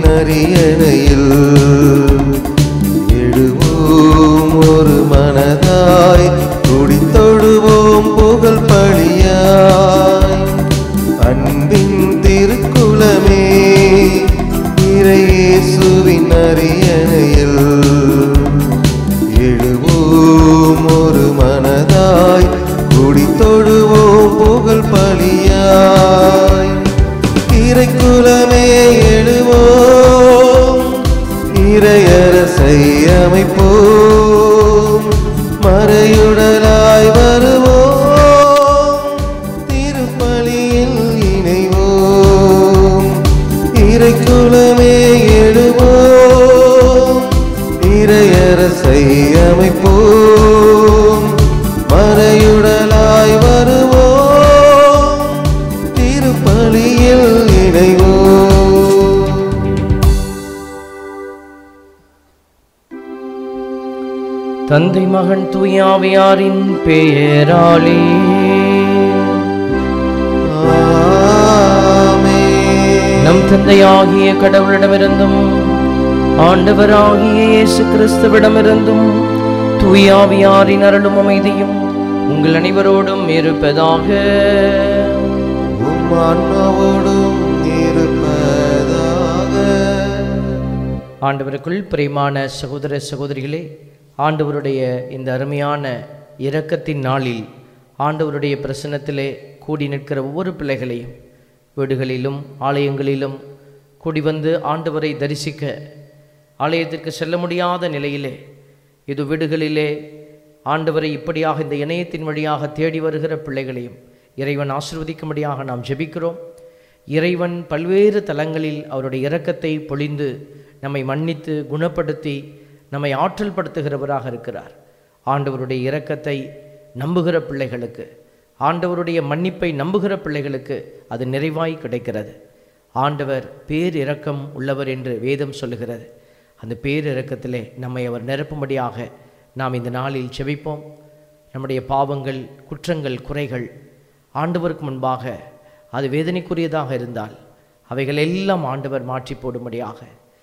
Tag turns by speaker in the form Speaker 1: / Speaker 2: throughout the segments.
Speaker 1: அரியணையில் எழுவோம் ஒரு மனதாய் குடித்தொழுவோம் புகழ் பழியாய் அன்பின் திருக்குலமே இறையேசுவின் அரியணையில் எழுவோம் ஒரு மனதாய் குடித்தொழுவோம் புகழ் பழியாய் இறைக்குலமே எழுவோம் இறையரசை அமைப்போம் மறையுடலாய் வருவோம் திருப்பலியில் இணைவோம் இறைக்குலமே எழுவோம் இறையரசை அமைப்போம் மறையுடலாய் வருவோம் திருப்பலியில் இணைவோம்
Speaker 2: தந்தை மகன் தூயாவியாரின் பெயராலே
Speaker 1: ஆமென்.
Speaker 2: நம் தந்தையாகிய கடவுளிடமிருந்தும் ஆண்டவராகிய இயேசு கிறிஸ்துவிடமிருந்தும் தூயாவியாரின் அருளும் அமைதியும் உங்கள் அனைவரோடும் இருப்பதாக
Speaker 1: உம் ஆன்மாவோடும் இருப்பதாக
Speaker 2: ஆண்டவருக்குள் பிரியமான சகோதர சகோதரிகளே ஆண்டவருடைய இந்த அருமையான இரக்கத்தின் நாளில் ஆண்டவருடைய பிரசன்னத்திலே கூடி நிற்கிற ஒவ்வொரு பிள்ளைகளையும் வீடுகளிலும் ஆலயங்களிலும் கூடி வந்து ஆண்டவரை தரிசிக்க ஆலயத்திற்கு செல்ல முடியாத நிலையிலே இது வீடுகளிலே ஆண்டவரை இப்படியாக இந்த இணையத்தின் வழியாக தேடி வருகிற பிள்ளைகளையும் இறைவன் ஆசிர்வதிக்கும்படியாக நாம் ஜெபிக்கிறோம் இறைவன் பல்வேறு தலங்களில் அவருடைய இரக்கத்தை பொழிந்து நம்மை மன்னித்து குணப்படுத்தி நம்மை ஆற்றல் படுத்துகிறவராக இருக்கிறார் ஆண்டவருடைய இரக்கத்தை நம்புகிற பிள்ளைகளுக்கு ஆண்டவருடைய மன்னிப்பை நம்புகிற பிள்ளைகளுக்கு அது நிறைவாய் கிடைக்கிறது ஆண்டவர் பேர் இரக்கம் உள்ளவர் என்று வேதம் சொல்லுகிறது அந்த பேர் இரக்கத்திலே நம்மை அவர் நிரப்பும்படியாக நாம் இந்த நாளில் செபிப்போம் நம்முடைய பாவங்கள் குற்றங்கள் குறைகள் ஆண்டவருக்கு முன்பாக அது வேதனைக்குரியதாக இருந்தால் அவைகள் எல்லாம் ஆண்டவர் மாற்றி போடும்படியாக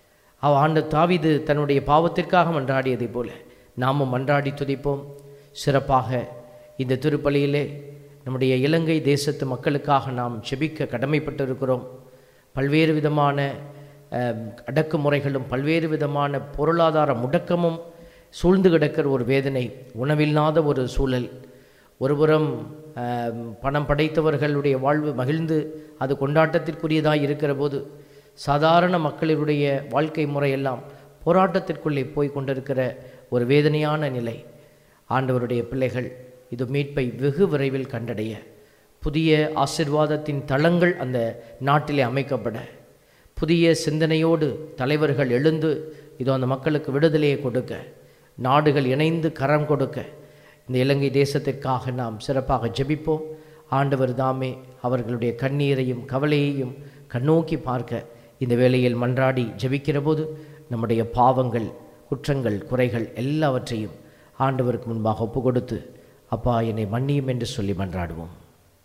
Speaker 2: அவ ஆண்டு தாவிது தன்னுடைய பாவத்திற்காக மன்றாடியதைப் போல நாமும் மன்றாடி துதிப்போம் சிறப்பாக இந்த திருப்பலியிலே நம்முடைய இலங்கை தேசத்து மக்களுக்காக நாம் செபிக்க கடமைப்பட்டிருக்கிறோம் பல்வேறு விதமான அஹ், அடக்குமுறைகளும் பல்வேறு விதமான பொருளாதார முடக்கமும் சூழ்ந்து கிடக்கிற ஒரு வேதனை உணவில்லாத ஒரு சூழல் ஒருபுறம் ஆம், பணம் படைத்தவர்களுடைய வாழ்வு மகிழ்ந்து அது கொண்டாட்டத்திற்குரியதாக இருக்கிற போது சாதாரண மக்களுடைய வாழ்க்கை முறையெல்லாம் போராட்டத்திற்குள்ளே போய் கொண்டிருக்கிற ஒரு வேதனையான நிலை ஆண்டவருடைய பிள்ளைகள் இது மீட்பை வெகு விரைவில் கண்டடைய புதிய ஆசிர்வாதத்தின் தளங்கள் அந்த நாட்டிலே அமைக்கப்பட புதிய சிந்தனையோடு தலைவர்கள் எழுந்து இதோ அந்த மக்களுக்கு விடுதலையை கொடுக்க நாடுகள் இணைந்து கரம் கொடுக்க இந்த இலங்கை தேசத்திற்காக நாம் சிறப்பாக ஜெபிப்போம் ஆண்டவர் தாமே அவர்களுடைய கண்ணீரையும் கவலையையும் கண்ணோக்கி பார்க்க இந்த வேளையில் மன்றாடி ஜெபிக்கிற போது நம்முடைய பாவங்கள் குற்றங்கள் குறைகள் எல்லாவற்றையும் ஆண்டவருக்கு முன்பாக ஒப்பு கொடுத்து அப்பா என்னை மன்னியும் என்று சொல்லி மன்றாடுவோம்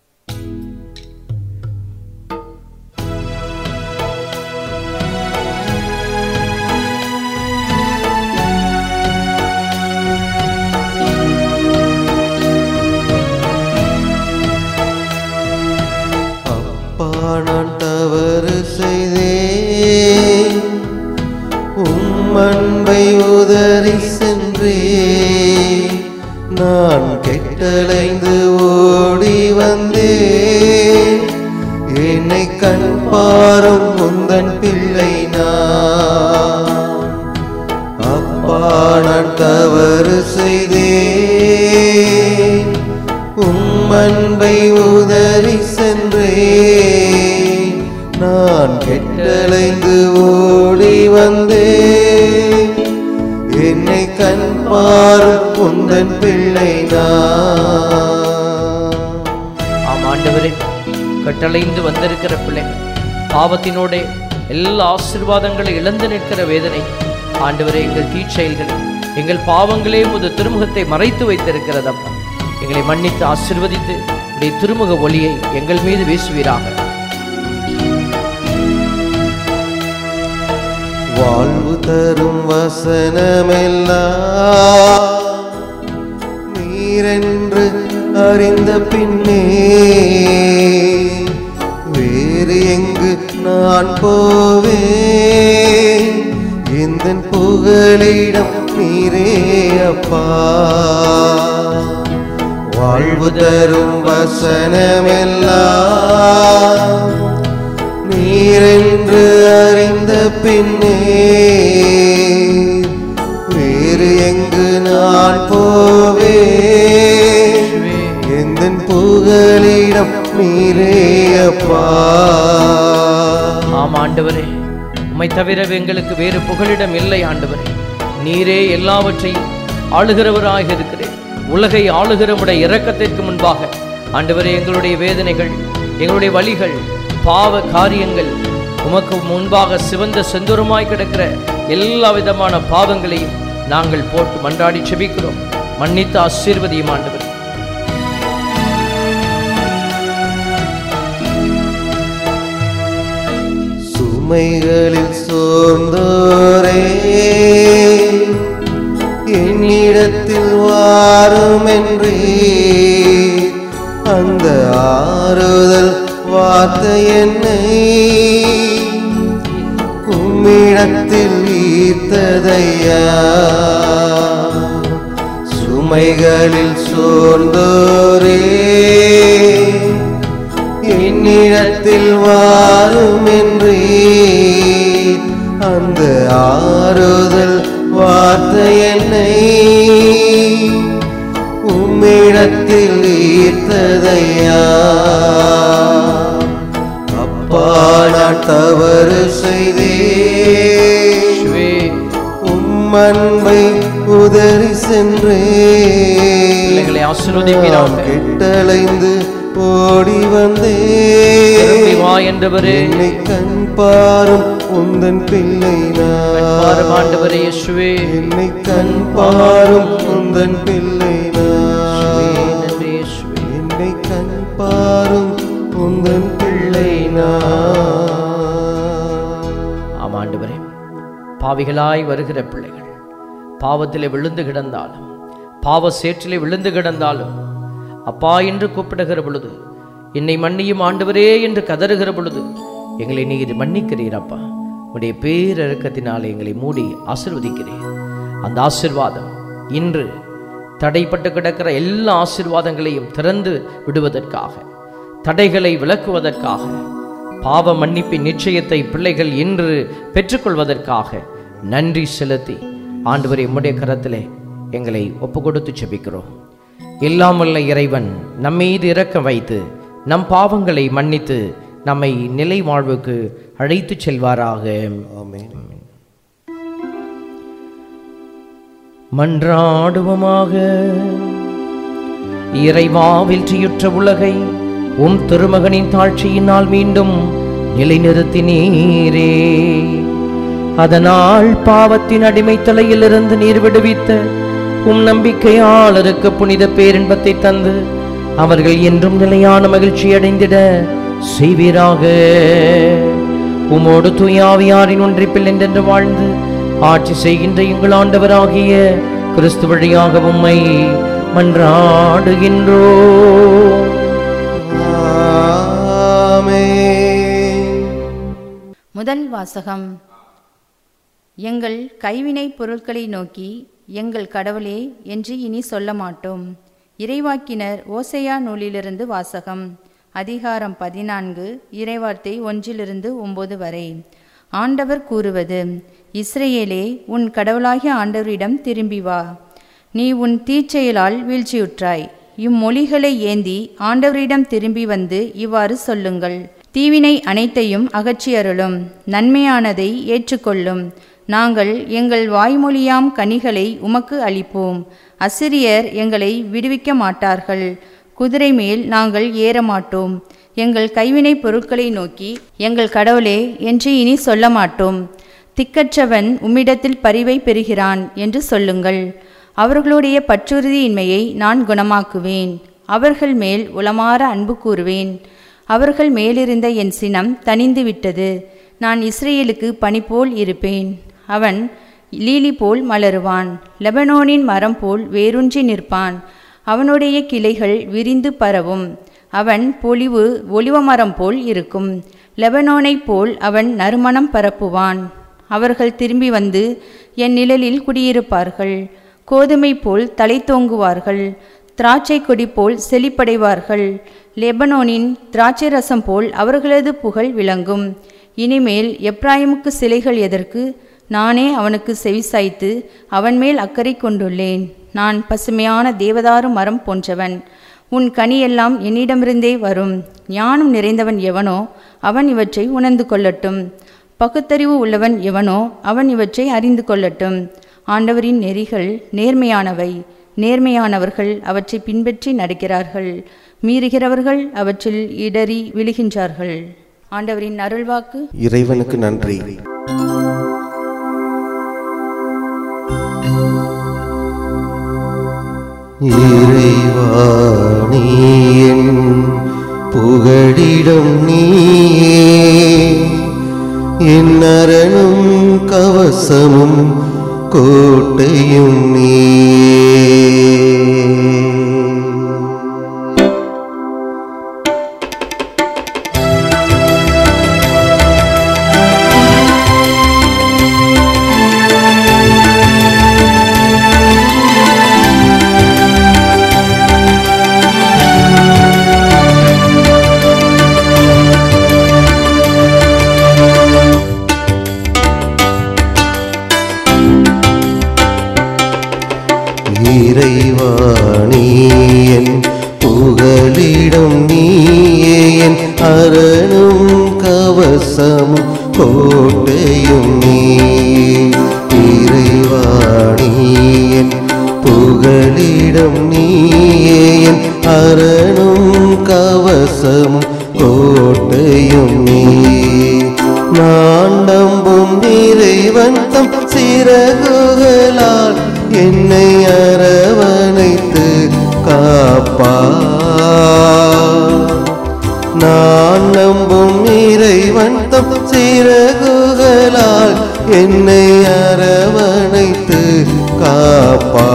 Speaker 1: அப்பா நான் தவறு செய்தேன் உம் அன்பை உதறி சென்றே நான் கெட்டலைந்து ஓடி வந்தேன் என்னை கண் பாரும் முந்தன் பிள்ளை நான் அப்பா நான் தவறு செய்தேன் உம் அன்பை உதறி சென்றேன் நான் கெட்டலைந்து ஓடி வந்தேன் என்னை கண் பாரும் உந்தன் பிள்ளை நான்
Speaker 2: ஆம் ஆண்டவரே கட்டளைந்து வந்திருக்கிற பிள்ளைகள் பாவத்தினோடே எல்லா ஆசீர்வாதங்களை இழந்து நிற்கிற வேதனை ஆண்டவரே எங்கள் தீச்செயல்கள் எங்கள் பாவங்களே முது திருமுகத்தை மறைத்து வைத்திருக்கிறதப்பா எங்களை மன்னித்து ஆசீர்வதித்து உடைய திருமுக ஒளியை எங்கள் மீது வீசுவீராக
Speaker 1: வாழ்வு தரும் வசனமெல்லாம் நீரென்று அறிந்த பின்னே வேறு எங்கு நான் போவேன் எந்த புகழிடம் நீரே அப்பா வாழ்வு தரும் வசனமெல்லாம் நீரென்று அறிந்த பின்னே வேறு எங்கு நான் போவேன் எந்த புகழிடம் நீரே அப்பா
Speaker 2: ஆம் ஆண்டவரே உம்மை தவிர எங்களுக்கு வேறு புகலிடம் இல்லை ஆண்டவரே நீரே எல்லாவற்றையும் ஆளுகிறவராக இருக்கிறேன் உலகை ஆளுகிறவுடைய இரக்கத்திற்கு முன்பாக ஆண்டவரே எங்களுடைய வேதனைகள் எங்களுடைய வழிகள் பாவ காரியங்கள் உமக்கு முன்பாக சிவந்த செந்தூரமாய் கிடக்கிற எல்லா விதமான பாவங்களையும் நாங்கள் போட்டு மன்றாடி செபிக்கிறோம் மன்னித்து ஆசீர்வதியும் ஆண்டவரே
Speaker 1: சுமைகளில் சோர்ந்தோரே என்னிடத்தில் வாருமென்றே அந்த ஆறுதல் வார்த்தை என்னை உம்மிடத்தில் ஈர்த்ததையா சுமைகளில் சோர்ந்தோரே என்னிடத்தில் வாருமென்றே அந்த ஆறுதல் வார்த்தை என்னை உம்மிடத்தில் ஈர்த்ததையா அப்பா நான் தவறு செய்தேன்
Speaker 2: இயேசுவே,
Speaker 1: உம்மன்பை உதறி சென்றே
Speaker 2: பிள்ளைகளை ஆசீர்வதிப்பீராக.
Speaker 1: கெட்டலைந்து ஓடி
Speaker 2: திரும்பி
Speaker 1: வந்தேன்
Speaker 2: வா என்றவரே
Speaker 1: என்னை கண் பாரும் உந்தன் பிள்ளை
Speaker 2: பாரும்
Speaker 1: நான்
Speaker 2: ஆண்டவரே இயேசுவே
Speaker 1: என்னை கண் பாரும் உந்தன் பிள்ளை நான்
Speaker 2: நன்றி இயேசுவே.
Speaker 1: என்னை கண் பாரும் உந்தன் பிள்ளை நான்
Speaker 2: ஆம் ஆண்டவரே பாவிகளாய் வருகிற பிள்ளைகள் பாவத்திலே விழுந்து கிடந்தாலும் பாவ சேற்றிலே விழுந்து கிடந்தாலும் அப்பா என்று கூப்பிடுகிற பொழுது என்னை மன்னியும் ஆண்டவரே என்று கதறுகிற பொழுது எங்களை நீர் மன்னிக்கிறீர் அப்பா உடைய பேரருக்கத்தினாலே எங்களை மூடி ஆசிர்வதிக்கிறீர் அந்த ஆசிர்வாதம் இன்று தடைப்பட்டு கிடக்கிற எல்லா ஆசிர்வாதங்களையும் திறந்து விடுவதற்காக தடைகளை விளக்குவதற்காக பாவ மன்னிப்பின் நிச்சயத்தை பிள்ளைகள் இன்று பெற்றுக்கொள்வதற்காக நன்றி செலுத்தி ஆண்டவரை உம்முடைய கரத்திலே எங்களை ஒப்பு கொடுத்து செபிக்கிறோம் எல்லாம் வல்ல இறைவன் நம்மீது இரக்கம் வைத்து நம் பாவங்களை மன்னித்து நம்மை நிலை வாழ்வுக்கு அழைத்துச் செல்வாராக
Speaker 1: ஆமென்
Speaker 2: மன்றாடுவோமாக இறைவா வெற்றியுற்ற உலகை உம் திருமகனின் தாழ்ச்சியினால் மீண்டும் நிலைநிறுத்தினீரே அதனால் பாவத்தின் அடிமைத்தலையிலிருந்து நீர் விடுவித்த உம் நம்பிக்கையாளருக்கு புனித பேரின்பத்தை தந்து அவர்கள் என்றும் நிலையான மகிழ்ச்சி அடைந்திட செய்வீராக உமோடு தூயாவியாரின் ஒன்றிப்பில் என்றென்று வாழ்ந்து ஆட்சி செய்கின்ற எங்கள் ஆண்டவராகிய கிறிஸ்து வழியாக உம்மை மன்றாடுகின்றோ
Speaker 1: ஆமென்
Speaker 3: முதல் வாசகம் எங்கள் கைவினை பொருட்களை நோக்கி எங்கள் கடவுளே என்று இனி சொல்ல மாட்டோம் இறைவாக்கினர் ஓசையா நூலிலிருந்து வாசகம் அதிகாரம் பதினான்கு இறைவார்த்தை ஒன்றிலிருந்து ஒன்பது வரை ஆண்டவர் கூறுவது இஸ்ரேலே உன் கடவுளாகிய ஆண்டவரிடம் திரும்பி வா நீ உன் தீச்செயலால் வீழ்ச்சியுற்றாய் இம்மொழிகளை ஏந்தி ஆண்டவரிடம் திரும்பி வந்து இவ்வாறு சொல்லுங்கள் தீவினை அனைத்தையும் அகற்றி அருளும் நன்மையானதை ஏற்றுக்கொள்ளும் நாங்கள் எங்கள் வாய்மொழியாம் கனிகளை உமக்கு அளிப்போம் அசிரியர் எங்களை விடுவிக்க மாட்டார்கள் குதிரை மேல் நாங்கள் ஏற மாட்டோம் எங்கள் கைவினை பொருட்களை நோக்கி எங்கள் கடவுளே என்று இனி சொல்ல மாட்டோம் திக்கற்றவன் உம்மிடத்தில் பரிவை பெறுகிறான் என்று சொல்லுங்கள் அவர்களுடைய பற்றுறுதியின்மையை நான் குணமாக்குவேன் அவர்கள் மேல் உளமாற அன்பு கூறுவேன் அவர்கள் மேலிருந்த என் சினம் தணிந்து விட்டது நான் இஸ்ரேலுக்கு பனி போல் இருப்பேன் அவன் லீலி போல் மலருவான் லெபனோனின் மரம் போல் வேரூன்றி நிற்பான் அவனுடைய கிளைகள் விரிந்து பரவும் அவன் பொலிவு ஒலிவமரம் போல் இருக்கும் லெபனோனைப் போல் அவன் நறுமணம் பரப்புவான் அவர்கள் திரும்பி வந்து என் நிழலில் குடியிருப்பார்கள் கோதுமை போல் தலை தோங்குவார்கள் திராட்சை கொடி போல் செழிப்படைவார்கள் லெபனோனின் திராட்சை ரசம் போல் அவர்களது புகழ் விளங்கும் இனிமேல் எப்ராயிமுக்கு சிலைகள் எதற்கு நானே அவனுக்கு செவிசாய்த்து அவன் மேல் அக்கறை கொண்டுள்ளேன் நான் பசுமையான தேவதாரு மரம் போன்றவன் உன் கனியெல்லாம் என்னிடமிருந்தே வரும் ஞானம் நிறைந்தவன் எவனோ அவன் இவற்றை உணர்ந்து கொள்ளட்டும் பகுத்தறிவு உள்ளவன் எவனோ அவன் இவற்றை அறிந்து கொள்ளட்டும் ஆண்டவரின் நெறிகள் நேர்மையானவை நேர்மையானவர்கள் அவற்றை பின்பற்றி நடக்கிறார்கள் மீறுகிறவர்கள் அவற்றில் இடறி விழுகின்றார்கள் ஆண்டவரின் அருள்வாக்கு
Speaker 1: இறைவனுக்கு நன்றி இறைவா நீ என் புகழிடம் நீயே என் அரணும் கவசமும் கோட்டையும் நீயே இறைவா நீ என் புகலிடம் நீயே என் அரணும் கவசமும் கோட்டையும் நீ இறைவா நீ என் புகலிடம் நீயே என் அரணும் கவசமும் கோட்டையும் நீ நான் நம்பும் இறைவன் தம் சிறகுகளால் என்னை அரவணைத்து காப்பா நான் நம்பும் இறைவன் தம் சிறகுகளால் என்னை அரவணைத்து காப்பா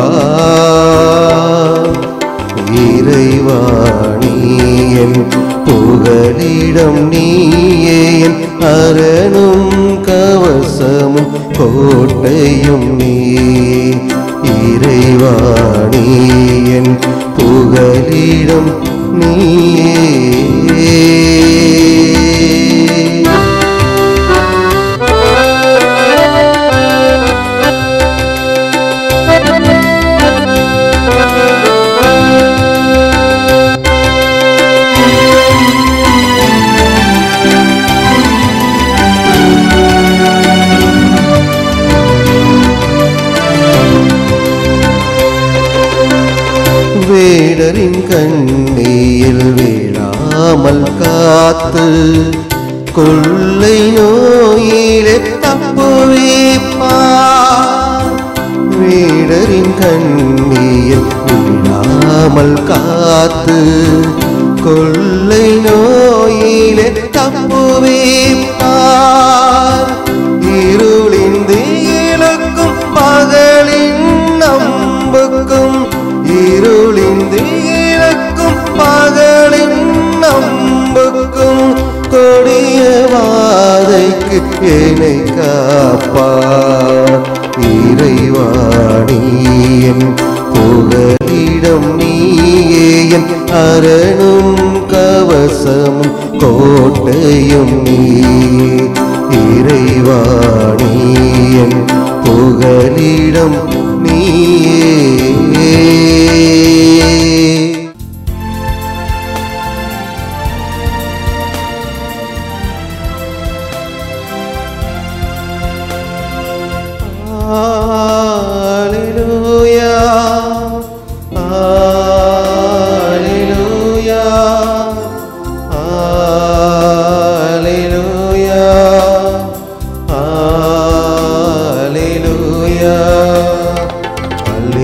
Speaker 1: இறைவாணி என் புகலிடம் நீயே என் அரணும் கவசமும் கோட்டையும் நீ இறைவாணி என் புகலிடம் நீயே வேடரின் கண்ணியில் வீழாமல் காத்து கொள்ளை நோயிலே தப்புவிப்பார் வேடரின் கண்ணியில் வீழாமல் காத்து கொள்ளை நோயிலே தப்புவிப்பார் இருளின் தீயிலுக்கும் பகலின் நம்புக்கும் இருளின் தீயிலுக்கும் பகலின் நம்புக்கும் கொடிய வாதைக்கு என்னை காப்பார் இறைவாணியின் புகலிடம் நீயே என் அரணும் கவசமும் கோட்டையும் நீ இறைவாணியின் புகலிடம் நீயே Alleluia. Alleluia. Alleluia. Alleluia.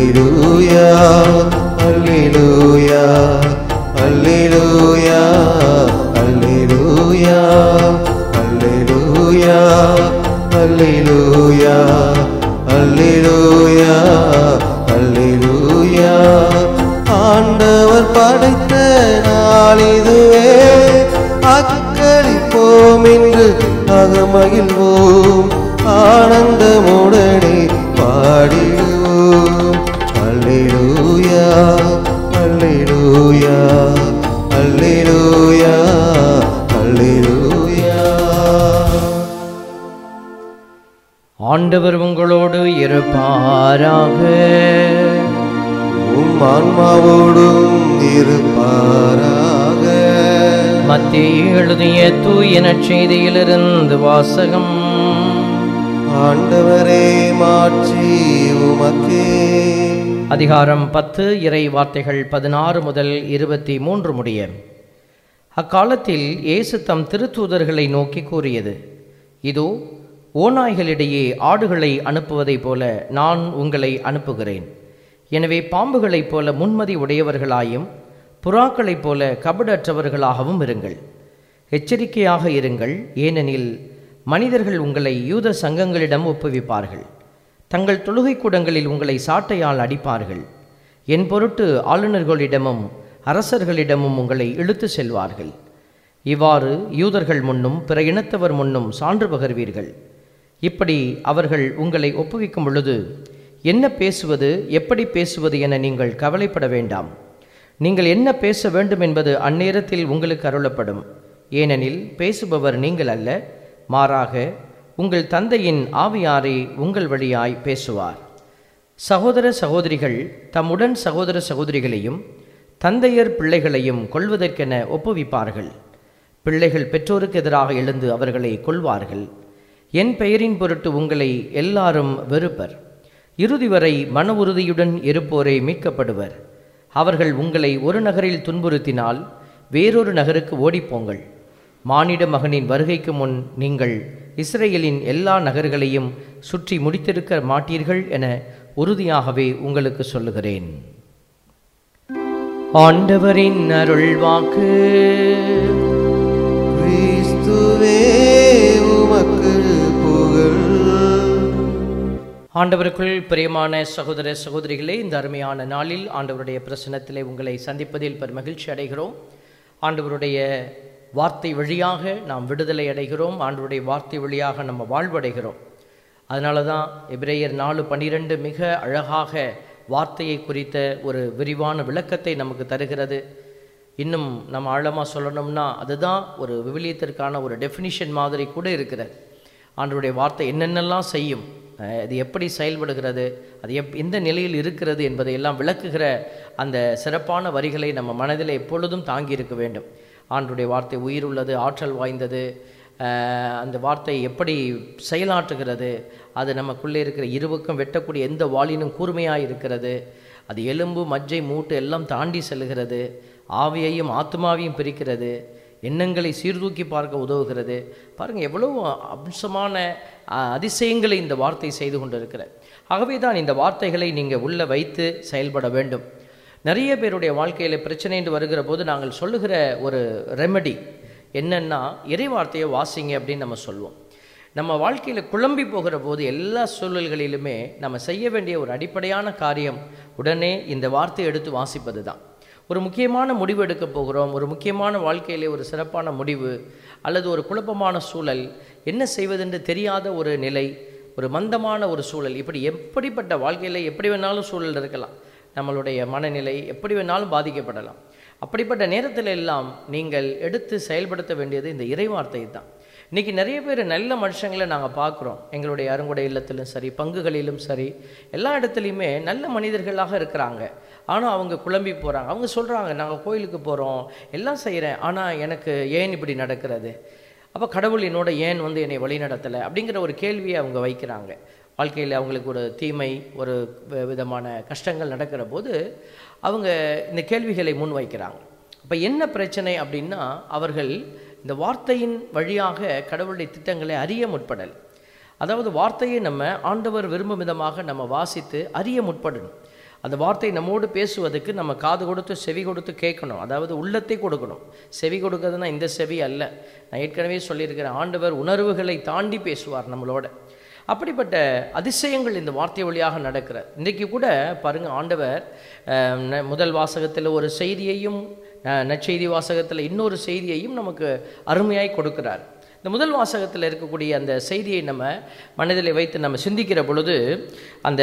Speaker 1: அல்லேலூயா அல்லேலூயா அல்லேலூயா ஆண்டவர் படைத்த நாள் இதுவே அக்களிப்போம் என்று அகமகிழ்வோம் ஆனந்தமுடனே பாடிடுவோம் அல்லேலூயா அல்லேலூயா அல்லேலூயா அல்லேலூயா
Speaker 2: ஆண்டவர் உங்களோடு இருப்பாராக
Speaker 1: உம் ஆன்மாவோடும் இருப்பாராக
Speaker 2: மத்திய எழுதிய தூய நற்செய்தியிலிருந்து வாசகம்
Speaker 1: ஆண்டவரே மாற்றி உமக்கே
Speaker 2: அதிகாரம் பத்து இறை வார்த்தைகள் பதினாறு முதல் இருபத்தி மூன்று முடிய அக்காலத்தில் இயேசு தம் திருத்தூதர்களை நோக்கி கூறியது இதோ ஓநாய்களிடையே ஆடுகளை அனுப்புவதைப் போல நான் உங்களை அனுப்புகிறேன் எனவே பாம்புகளைப் போல முன்மதி உடையவர்களாயும் புறாக்களைப் போல கபடற்றவர்களாகவும் இருங்கள் எச்சரிக்கையாக இருங்கள் ஏனெனில் மனிதர்கள் உங்களை யூத சங்கங்களிடம் ஒப்புவிப்பார்கள் தங்கள் தொழுகை கூடங்களில் உங்களை சாட்டையால் அடிப்பார்கள் என் பொருட்டு ஆளுநர்களிடமும் அரசர்களிடமும் உங்களை இழுத்து செல்வார்கள் இவ்வாறு யூதர்கள் முன்னும் பிற இனத்தவர் முன்னும் சான்று பகர்வீர்கள் இப்படி அவர்கள் உங்களை ஒப்புவிக்கும் பொழுது என்ன பேசுவது எப்படி பேசுவது என நீங்கள் கவலைப்பட வேண்டாம் நீங்கள் என்ன பேச வேண்டும் என்பது அந்நேரத்தில் உங்களுக்கு அருளப்படும் ஏனெனில் பேசுபவர் நீங்கள் அல்ல மாறாக உங்கள் தந்தையின் ஆவியாரே உங்கள் வழியாய் பேசுவார் சகோதர சகோதரிகள் தம்முடன் சகோதர சகோதரிகளையும் தந்தையர் பிள்ளைகளையும் கொல்வதற்கென ஒப்புவிப்பார்கள் பிள்ளைகள் பெற்றோருக்கு எதிராக எழுந்து அவர்களை கொல்வார்கள் என் பெயரின் பொருட்டு உங்களை எல்லாரும் வெறுப்பர் இறுதி வரை மன உறுதியுடன் இருப்போரே மீட்கப்படுவர் அவர்கள் உங்களை ஒரு நகரில் துன்புறுத்தினால் வேறொரு நகருக்கு ஓடிப்போங்கள் மானிட மகனின் வருகைக்கு முன் நீங்கள் இஸ்ரேலின் எல்லா நகர்களையும் சுற்றி முடித்திருக்க மாட்டீர்கள் என உறுதியாகவே உங்களுக்கு சொல்லுகிறேன் ஆண்டவரின் அருள்வாக்கு
Speaker 1: கிறிஸ்துவே உமக்கு புகழ்
Speaker 2: ஆண்டவருக்குள் பிரியமான சகோதர சகோதரிகளே இந்த அருமையான நாளில் ஆண்டவருடைய பிரசன்னத்திலே உங்களை சந்திப்பதில் பெரும் மகிழ்ச்சி அடைகிறோம் ஆண்டவருடைய வார்த்தை வழியாக நாம் விடுதலை அடைகிறோம் ஆண்டவருடைய வார்த்தை வழியாக நம்ம வாழ்வடைகிறோம் அதனால தான் எபிரேயர் நாலு பன்னிரெண்டு மிக அழகாக வார்த்தையை குறித்த ஒரு விரிவான விளக்கத்தை நமக்கு தருகிறது இன்னும் நம்ம ஆழமாக சொல்லணும்னா அதுதான் ஒரு விவிலியத்திற்கான ஒரு டெஃபினிஷன் மாதிரி கூட இருக்கிறது ஆண்டவருடைய வார்த்தை என்னென்னலாம் செய்யும் அஹ் அது எப்படி செயல்படுகிறது அது எப் எந்த நிலையில் இருக்கிறது என்பதை எல்லாம் விளக்குகிற அந்த சிறப்பான வரிகளை நம்ம மனதில் எப்பொழுதும் தாங்கி இருக்க வேண்டும் ஆண்டுடைய வார்த்தை உயிர் உள்ளது ஆற்றல் வாய்ந்தது அஹ் அந்த வார்த்தை எப்படி செயலாற்றுகிறது அது நமக்குள்ளே இருக்கிற இருவுக்கும் வெட்டக்கூடிய எந்த வாளினும் கூர்மையாக இருக்கிறது அது எலும்பு மஜ்ஜை மூட்டு எல்லாம் தாண்டி செல்கிறது ஆவியையும் ஆத்மாவையும் பிரிக்கிறது எண்ணங்களை சீர்தூக்கி பார்க்க உதவுகிறது பாருங்கள் எவ்வளோ அம்சமான அஹ், அதிசயங்களை இந்த வார்த்தை செய்து கொண்டிருக்கிறது ஆகவே தான் இந்த வார்த்தைகளை நீங்கள் உள்ளே வைத்து செயல்பட வேண்டும் நிறைய பேருடைய வாழ்க்கையில் பிரச்சனைன்னு வருகிற போது நாங்கள் சொல்லுகிற ஒரு ரெமெடி என்னன்னா இறை வார்த்தையை வாசிங்க அப்படின்னு நம்ம சொல்லுவோம் நம்ம வாழ்க்கையில் குழம்பி போகிற போது எல்லா சூழல்களிலுமே நம்ம செய்ய வேண்டிய ஒரு அடிப்படையான காரியம் உடனே இந்த வார்த்தையை எடுத்து வாசிப்பது தான் ஒரு முக்கியமான முடிவு எடுக்க போகிறோம் ஒரு முக்கியமான வாழ்க்கையிலே ஒரு சிறப்பான முடிவு அல்லது ஒரு குழப்பமான சூழல் என்ன செய்வதென்று தெரியாத ஒரு நிலை ஒரு மந்தமான ஒரு சூழல் இப்படி எப்படிப்பட்ட வாழ்க்கையில் எப்படி வேணாலும் சூழல் இருக்கலாம் நம்மளுடைய மனநிலை எப்படி வேணாலும் பாதிக்கப்படலாம் அப்படிப்பட்ட நேரத்தில் எல்லாம் நீங்கள் எடுத்து செயல்படுத்த வேண்டியது இந்த இறைவார்த்தை தான் இன்றைக்கி நிறைய பேர் நல்ல மனுஷங்களை நாங்கள் பார்க்குறோம் எங்களுடைய அருங்குடை இல்லத்திலும் சரி பங்குகளிலும் சரி எல்லா இடத்துலையுமே நல்ல மனிதர்களாக இருக்கிறாங்க ஆனால் அவங்க குழம்பி போகிறாங்க அவங்க சொல்கிறாங்க நாங்கள் கோயிலுக்கு போகிறோம் எல்லாம் செய்கிறேன் ஆனால் எனக்கு ஏன் இப்படி நடக்கிறது அப்போ கடவுள் என்னோட ஏன் வந்து என்னை வழி நடத்தலை அப்படிங்கிற ஒரு கேள்வியை அவங்க வைக்கிறாங்க வாழ்க்கையில் அவங்களுக்கு ஒரு தீமை ஒரு வி- விதமான கஷ்டங்கள் நடக்கிற போது அவங்க இந்த கேள்விகளை முன் வைக்கிறாங்க அப்போ என்ன பிரச்சனை அப்படின்னா அவர்கள் இந்த வார்த்தையின் வழியாக கடவுளுடைய திட்டங்களை அறிய முற்படல் அதாவது வார்த்தையை நம்ம ஆண்டவர் விரும்பும் விதமாக நம்ம வாசித்து அறிய முற்படணும் அந்த வார்த்தை நம்மோடு பேசுவதற்கு நம்ம காது கொடுத்து செவி கொடுத்து கேட்கணும் அதாவது உள்ளத்தை கொடுக்கணும் செவி கொடுக்கறதுனா இந்த செவி அல்ல நான் ஏற்கனவே சொல்லியிருக்கிறேன் ஆண்டவர் உணர்வுகளை தாண்டி பேசுவார் நம்மளோட அப்படிப்பட்ட அதிசயங்கள் இந்த வார்த்தை வழியாக நடக்கிற இன்றைக்கு கூட பாருங்கள் ஆண்டவர் அஹ், ந- முதல் வாசகத்தில் ஒரு செய்தியையும் அஹ், நற்செய்தி வாசகத்தில் இன்னொரு செய்தியையும் நமக்கு அருமையாய் கொடுக்கிறார் இந்த முதல் வாசகத்தில் இருக்கக்கூடிய அந்த செய்தியை நம்ம மனதில் வைத்து நம்ம சிந்திக்கிற பொழுது அந்த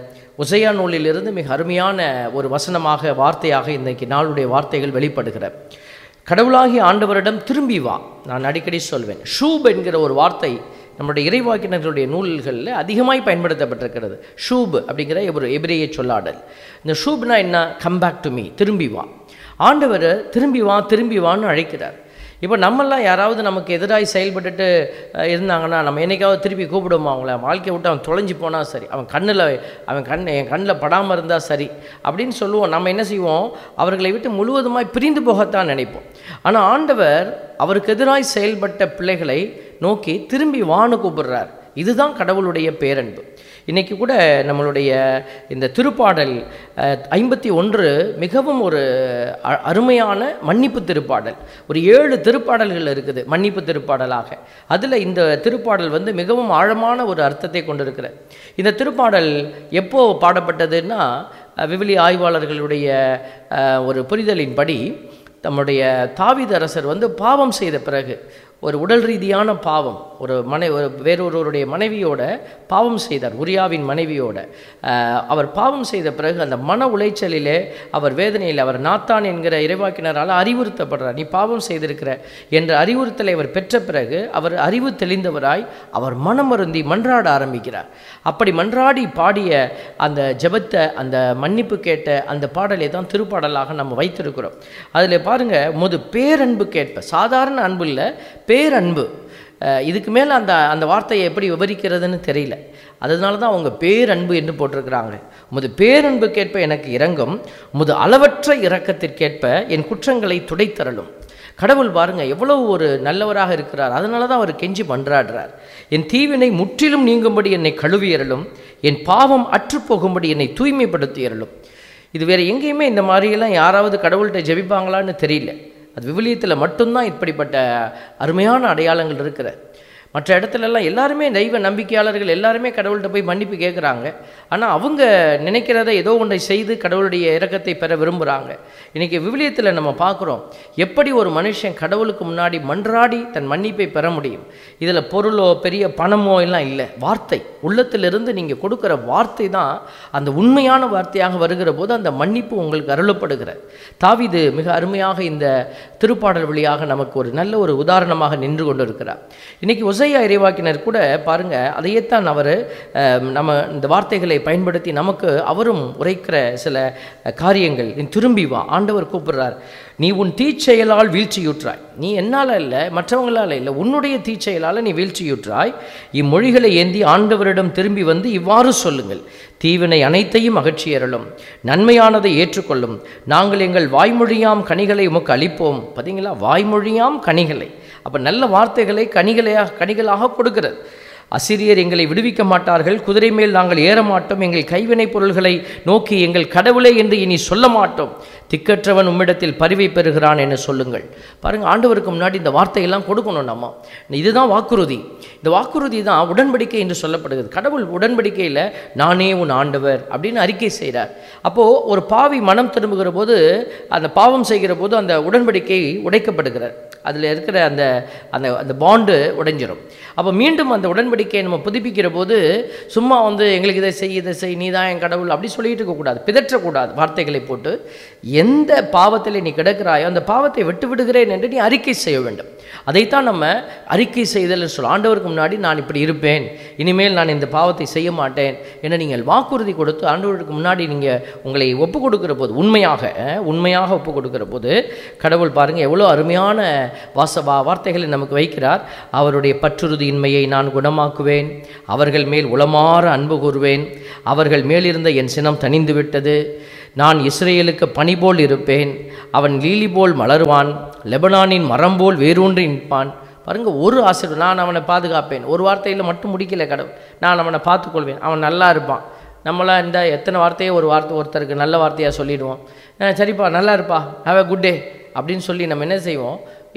Speaker 2: உசையா நூலிலிருந்து மிக அருமையான ஒரு வசனமாக வார்த்தையாக இன்றைக்கு நாளுடைய வார்த்தைகள் வெளிப்படுகிற கடவுளாகிய ஆண்டவரிடம் திரும்பி வா நான் அடிக்கடி சொல்வேன் ஷூப் என்கிற ஒரு வார்த்தை நம்முடைய இறைவாக்கினர்களுடைய நூல்களில் அதிகமாய் பயன்படுத்தப்பட்டிருக்கிறது ஷூப் அப்படிங்கிற ஒரு எபிரேய சொல்லாடல் இந்த ஷூப்னா என்ன கம் பேக் டு மீ திரும்பி வா ஆண்டவர் திரும்பி வா திரும்பி வான்னு அழைக்கிறார் இப்போ நம்மெல்லாம் யாராவது நமக்கு எதிராய் செயல்பட்டுட்டு அஹ், இருந்தாங்கன்னா நம்ம என்னைக்காவது திருப்பி கூப்பிடுவோமா அவங்கள வாழ்க்கையை விட்டு அவன் தொலைஞ்சு போனால் சரி அவன் கண்ணில் அவன் கண் என் கண்ணில் படாமல் இருந்தால் சரி அப்படின்னு சொல்லுவோம் நம்ம என்ன செய்வோம் அவர்களை விட்டு முழுவதுமாய் பிரிந்து போகத்தான் நினைப்போம் ஆனால் ஆண்டவர் அவருக்கு எதிராய் செயல்பட்ட பிள்ளைகளை நோக்கி திரும்பி வான்னு கூப்பிடுறார் இதுதான் கடவுளுடைய பேரன்பு இன்னைக்கு கூட நம்மளுடைய இந்த திருப்பாடல் ஐம்பத்தி ஒன்று மிகவும் ஒரு அ- அருமையான மன்னிப்பு திருப்பாடல் ஒரு ஏழு திருப்பாடல்கள் இருக்குது மன்னிப்பு திருப்பாடலாக அதில் இந்த திருப்பாடல் வந்து மிகவும் ஆழமான ஒரு அர்த்தத்தை கொண்டிருக்கிற இந்த திருப்பாடல் எப்போ பாடப்பட்டதுன்னா அஹ், விவிலிய ஆய்வாளர்களுடைய அஹ், ஒரு புரிதலின்படி தம்முடைய தாவீது அரசர் வந்து பாவம் செய்த பிறகு ஒரு உடல் ரீதியான பாவம் ஒரு மனை ஒரு வேறொருவருடைய மனைவியோட பாவம் செய்தார் உரியாவின் மனைவியோட அஹ், அவர் பாவம் செய்த பிறகு அந்த மன உளைச்சலிலே அவர் வேதனையில் அவர் நாத்தான் என்கிற இறைவாக்கினரால் அறிவுறுத்தப்படுறார் நீ பாவம் செய்திருக்கிற என்ற அறிவுறுத்தலை அவர் பெற்ற பிறகு அவர் அறிவு தெளிந்தவராய் அவர் மனமருந்தி மன்றாட ஆரம்பிக்கிறார் அப்படி மன்றாடி பாடிய அந்த ஜெபத்தை அந்த மன்னிப்பு கேட்ட அந்த பாடலை தான் திருப்பாடலாக நம்ம வைத்திருக்கிறோம் அதில் பாருங்க முது பேரன்பு கேட்ப சாதாரண அன்பு இல்லை பேரன்பு அஹ் இதுக்கு மேலே அந்த அந்த வார்த்தையை எப்படி விவரிக்கிறதுன்னு தெரியல அதனால தான் அவங்க பேரன்பு என்று போட்டிருக்கிறாங்க உமது பேரன்பு கேட்ப எனக்கு இறங்கும் உமது அளவற்ற இரக்கத்திற்கேற்ப என் குற்றங்களை துடைத்தரலும் கடவுள் பாருங்க எவ்வளவு ஒரு நல்லவராக இருக்கிறார் அதனால தான் அவர் கெஞ்சி மன்றாடுறார் என் தீவினை முற்றிலும் நீங்கும்படி என்னை கழுவியறலும் என் பாவம் அற்றுப்போகும்படி என்னை தூய்மைப்படுத்தியறலும் இது வேற எங்கேயுமே இந்த மாதிரியெல்லாம் யாராவது கடவுள்கிட்ட ஜெபிப்பாங்களான்னு தெரியல அது விவிலியத்தில் மட்டும்தான் இப்படிப்பட்ட அருமையான அடையாளங்கள் இருக்கிற மற்ற இடத்துலலாம் எல்லாருமே தெய்வ நம்பிக்கையாளர்கள் எல்லாருமே கடவுள்கிட்ட போய் மன்னிப்பு கேட்குறாங்க ஆனால் அவங்க நினைக்கிறத ஏதோ ஒன்றை செய்து கடவுளுடைய இரக்கத்தை பெற விரும்புகிறாங்க இன்றைக்கி விவிலியத்தில் நம்ம பார்க்குறோம் எப்படி ஒரு மனுஷன் கடவுளுக்கு முன்னாடி மன்றாடி தன் மன்னிப்பை பெற முடியும் இதில் பொருளோ பெரிய பணமோ எல்லாம் இல்லை வார்த்தை உள்ளத்திலிருந்து நீங்கள் கொடுக்குற வார்த்தை தான் அந்த உண்மையான வார்த்தையாக வருகிற போது அந்த மன்னிப்பு உங்களுக்கு அருளப்படுகிற தாவீது மிக அருமையாக இந்த திருப்பாடல் வழியாக நமக்கு ஒரு நல்ல ஒரு உதாரணமாக நின்று கொண்டு இருக்கிறார் இன்னைக்கு உசையா இறைவாக்கினர் கூட பாருங்க அதையேத்தான் அவர் நம்ம இந்த வார்த்தைகளை பயன்படுத்தி நமக்கு அவரும் உரைக்கிற சில அஹ், காரியங்கள் நீ திரும்பி வா ஆண்டவர் கூப்பிடுறார் நீ உன் தீச்செயலால் வீழ்ச்சியுற்றாய் நீ என்னால் இல்லை மற்றவங்களால் இல்லை உன்னுடைய தீச்செயலால் நீ வீழ்ச்சியுற்றாய் இம்மொழிகளை ஏந்தி ஆண்டவரிடம் திரும்பி வந்து இவ்வாறு சொல்லுங்கள் தீவினை அனைத்தையும் அகற்றியறலும் நன்மையானதை ஏற்றுக்கொள்ளும் நாங்கள் எங்கள் வாய்மொழியாம் கனிகளை உமக்கு அளிப்போம் பார்த்தீங்களா வாய்மொழியாம் கனிகளை அப்போ நல்ல வார்த்தைகளை கனிகளையாக கனிகளாக கொடுக்கிறது அசிரியர் எங்களை விடுவிக்க மாட்டார்கள் குதிரை மேல் நாங்கள் ஏற மாட்டோம் எங்கள் கைவினைப் பொருள்களை நோக்கி எங்கள் கடவுளே என்று இனி சொல்ல மாட்டோம் திக்கற்றவன் உம்மிடத்தில் பரிவை பெறுகிறான் என்று சொல்லுங்கள் பாருங்க ஆண்டவருக்கு முன்னாடி இந்த வார்த்தையெல்லாம் கொடுக்கணும் நம்ம இதுதான் வாக்குறுதி இந்த வாக்குறுதி தான் உடன்படிக்கை என்று சொல்லப்படுகிறது கடவுள் உடன்படிக்கையில் நானே உன் ஆண்டவர் அப்படின்னு அறிக்கை செய்கிறார் அப்போது ஒரு பாவி மனம் திரும்புகிற போது அந்த பாவம் செய்கிற போது அந்த உடன்படிக்கை உடைக்கப்படுகிறார் அதில் இருக்கிற அந்த அந்த அந்த பாண்டு உடைஞ்சிரும் அப்போ மீண்டும் அந்த உடன்படிக்கையை நம்ம புதுப்பிக்கிற போது சும்மா வந்து எங்களுக்கு இதை செய் இதை செய் நீ தான் என் கடவுள் அப்படி சொல்லிட்டு இருக்கக்கூடாது பிதற்றக்கூடாது வார்த்தைகளை போட்டு எந்த பாவத்தில் நீ கிடக்கிறாயோ அந்த பாவத்தை விட்டு விடுகிறேன் என்று நீ அறிக்கை செய்ய வேண்டும் அதைத்தான் நம்ம அறிக்கை செய்தல் சொல்லும் ஆண்டவருக்கு முன்னாடி நான் இப்படி இருப்பேன் இனிமேல் நான் இந்த பாவத்தை செய்ய மாட்டேன் என நீங்கள் வாக்குறுதி கொடுத்து ஆண்டவருக்கு முன்னாடி நீங்கள் உங்களை ஒப்பு கொடுக்கிற போது உண்மையாக அஹ், உண்மையாக ஒப்பு கொடுக்கிற போது கடவுள் பாருங்கள் எவ்வளோ அருமையான வாசவா வார்த்தைகளை நமக்கு வைக்கிறார் அவருடைய பற்றுறுதியின்மையை நான் குணமாக்குவேன் அவர்கள் மேல் உளமாற அன்பு கூறுவேன் அவர்கள் மேலிருந்த என் சினம் தணிந்து விட்டது நான் இஸ்ரேலுக்கு பனி போல் இருப்பேன் அவன் லீலி போல் மலருவான் லெபனானின் மரம் போல் வேரூன்றி நிற்பான் பாருங்க ஒரு ஆசிரியர் நான் அவனை பாதுகாப்பேன் ஒரு வார்த்தையில் மட்டும் முடிக்கல கடவுள் நான் அவனை பார்த்துக்கொள்வேன் அவன் நல்லா இருப்பான் நம்மளாம் இந்த எத்தனை வார்த்தையை ஒரு வார்த்தை ஒருத்தருக்கு நல்ல வார்த்தையாக சொல்லிடுவோம் "அஹ், சரிப்பா நல்லா இருப்பா ஹாவ் a குட் டே அப்படின்னு சொல்லி நம்ம என்ன செய்வோம்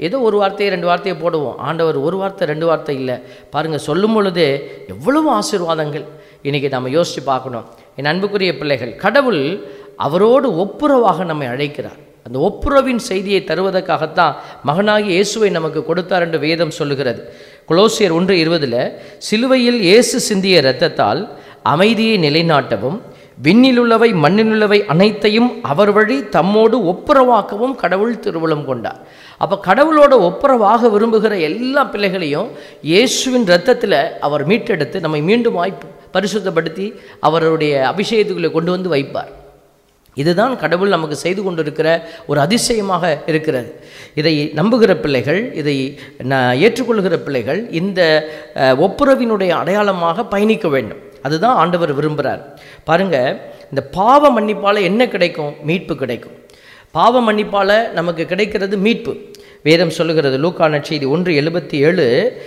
Speaker 2: ஏதோ ஒரு வார்த்தையை ரெண்டு வார்த்தையை போடுவோம் ஆண்டவர் ஒரு வார்த்தை ரெண்டு வார்த்தை இல்லை பாருங்கள் சொல்லும் பொழுதே எவ்வளவு ஆசீர்வாதங்கள் இன்றைக்கி நம்ம யோசித்து பார்க்கணும் என் அன்புக்குரிய பிள்ளைகள் கடவுள் அவரோடு ஒப்புரவாக நம்மை அழைக்கிறார் அந்த ஒப்புரவின் செய்தியை தருவதற்காகத்தான் மகனாகி இயேசுவை நமக்கு கொடுத்தார் என்று வேதம் சொல்லுகிறது குலோசியர் ஒன்று இருபதில் சிலுவையில் இயேசு சிந்திய இரத்தத்தால் அமைதியை நிலைநாட்டவும் விண்ணிலுள்ளவை மண்ணிலுள்ளவை அனைத்தையும் அவர் வழி தம்மோடு ஒப்புரவாக்கவும் கடவுள் திருவுளம் கொண்டார் அப்போ கடவுளோட ஒப்புரவாக விரும்புகிற எல்லா பிள்ளைகளையும் இயேசுவின் இரத்தத்தில் அவர் மீட்டெடுத்து நம்மை மீண்டும் வாய்ப்பு பரிசுத்தப்படுத்தி அவருடைய அபிஷேகத்துக்குள்ளே கொண்டு வந்து வைப்பார் இதுதான் கடவுள் நமக்கு செய்து கொண்டிருக்கிற ஒரு அதிசயமாக இருக்கிறது இதை நம்புகிற பிள்ளைகள் இதை ந- ஏற்றுக்கொள்கிற பிள்ளைகள் இந்த அஹ், ஒப்புரவினுடைய அடையாளமாக பயணிக்க வேண்டும் அதுதான் ஆண்டவர் விரும்புகிறார் பாருங்க இந்த பாவ மன்னிப்பால் என்ன கிடைக்கும் மீட்பு கிடைக்கும் பாவ மன்னிப்பால் நமக்கு கிடைக்கிறது மீட்பு வேதம் சொல்லுகிறது லூக்கான செய்தி ஒன்று எழுபத்தி ஏழு